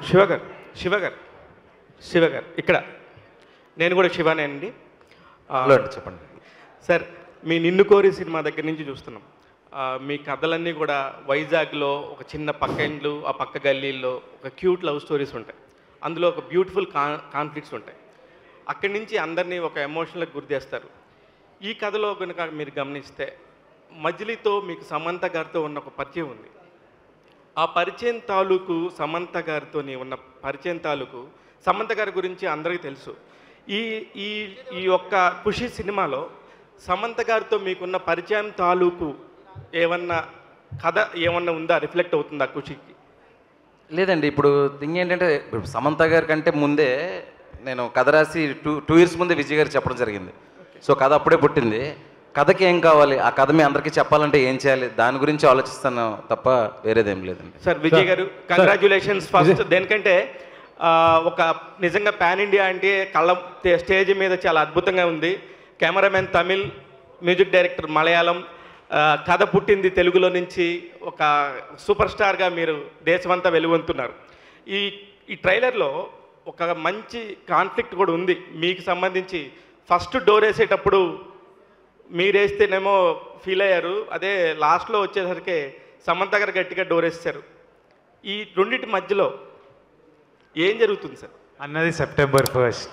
శివ గారు శివ గారు శివ గారు ఇక్కడ నేను కూడా శివానేనండి ఆ, హలో అండి చెప్పండి సార్ మీ నిన్ను కోరి సినిమా దగ్గర నుంచి చూస్తున్నాం ఆ, మీ కథలన్నీ కూడా వైజాగ్లో ఒక చిన్న పక్క ఇండ్లు ఆ పక్క గల్లీల్లో ఒక క్యూట్ లవ్ స్టోరీస్ ఉంటాయి అందులో ఒక బ్యూటిఫుల్ కా కాన్ఫ్లిక్ట్స్ ఉంటాయి అక్కడి నుంచి అందరినీ ఒక ఎమోషనల్కి గురి చేస్తారు ఈ కథలో కనుక మీరు గమనిస్తే మజిలీతో మీకు సమంత గారితో ఉన్న ఒక పరిచయం ఉంది ఆ పరిచయం తాలూకు సమంత గారితో ఉన్న పరిచయం తాలూకు సమంత గారి గురించి అందరికీ తెలుసు ఈ ఈ ఈ యొక్క ఖుషి సినిమాలో సమంత గారితో మీకున్న పరిచయం తాలూకు ఏమన్నా కథ ఏమన్నా ఉందా రిఫ్లెక్ట్ అవుతుందా ఖుషికి లేదండి ఇప్పుడు థింగ్ ఏంటంటే ఇప్పుడు సమంత గారి కంటే ముందే నేను కథ రాసి టూ టూ ఇయర్స్ ముందే విజయ్ గారు చెప్పడం జరిగింది సో కథ అప్పుడే పుట్టింది కథకి ఏం కావాలి ఆ కథ మీ అందరికీ చెప్పాలంటే ఏం చేయాలి దాని గురించి ఆలోచిస్తాను తప్ప వేరేదేం లేదండి సార్ విజయ్ గారు కంగ్రాచులేషన్స్ ఫస్ట్ దేనికంటే ఆ, ఒక నిజంగా పాన్ ఇండియా అంటే కళ్ళ స్టేజ్ మీద చాలా అద్భుతంగా ఉంది cameraman Tamil music director Malayalam ఆ, కథ పుట్టింది తెలుగులో నుంచి ఒక సూపర్ స్టార్గా మీరు దేశమంతా వెలుగొంతున్నారు ఈ ఈ ట్రైలర్లో ఒక మంచి కాన్ఫ్లిక్ట్ కూడా ఉంది మీకు సంబంధించి ఫస్ట్ డోర్ వేసేటప్పుడు మీరేస్తేనేమో ఫీల్ అయ్యారు అదే లాస్ట్లో వచ్చేసరికి సమంత గారు గట్టిగా డోర్ వేస్తారు ఈ రెండింటి మధ్యలో ఏం జరుగుతుంది సార్ అన్నది September first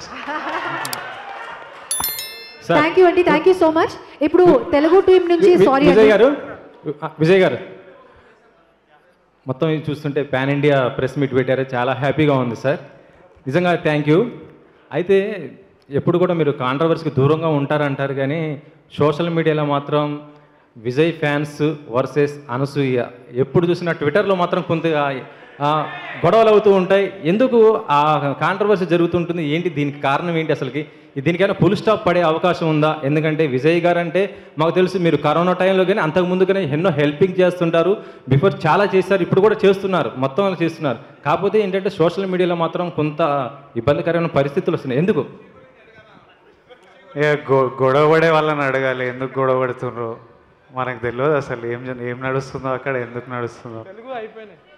sir thank you అండి థ్యాంక్ యూ సో మచ్ ఇప్పుడు తెలుగు టీం నుంచి వి- సారీ విజయ్ గారు ఆ, విజయ్ గారు మొత్తం ఇది చూస్తుంటే పాన్ ఇండియా ప్రెస్ మీట్ పెట్టారు చాలా హ్యాపీగా ఉంది సార్ నిజంగా థ్యాంక్ యూ అయితే ఎప్పుడు కూడా మీరు కాంట్రవర్సీకి దూరంగా ఉంటారంటారు కానీ సోషల్ మీడియాలో మాత్రం విజయ్ ఫ్యాన్స్ వర్సెస్ అనసూయ ఎప్పుడు చూసినా ట్విట్టర్లో మాత్రం కొంతగా ఆ, గొడవలు అవుతూ ఉంటాయి ఎందుకు ఆ కాంట్రవర్సీ జరుగుతుంటుంది ఏంటి దీనికి కారణం ఏంటి అసలుకి దీనికైనా ఫుల్ స్టాప్ పడే అవకాశం ఉందా ఎందుకంటే విజయ్ గారు అంటే మాకు తెలుసు మీరు కరోనా టైంలో కానీ అంతకు ముందు కానీ ఎన్నో హెల్పింగ్ చేస్తుంటారు బిఫోర్ చాలా చేస్తారు ఇప్పుడు కూడా చేస్తున్నారు మొత్తం వాళ్ళు చేస్తున్నారు కాకపోతే ఏంటంటే సోషల్ మీడియాలో మాత్రం కొంత ఇబ్బందికరమైన పరిస్థితులు వస్తున్నాయి ఎందుకు ఇక గొ- గొడవ పడే వాళ్ళని అడగాలి ఎందుకు గొడవ పడుతుండ్రు మనకు తెలియదు అసలు ఏం జ- ఏం నడుస్తుందో అక్కడ ఎందుకు నడుస్తుందో తెలుగు అయిపోయినాయి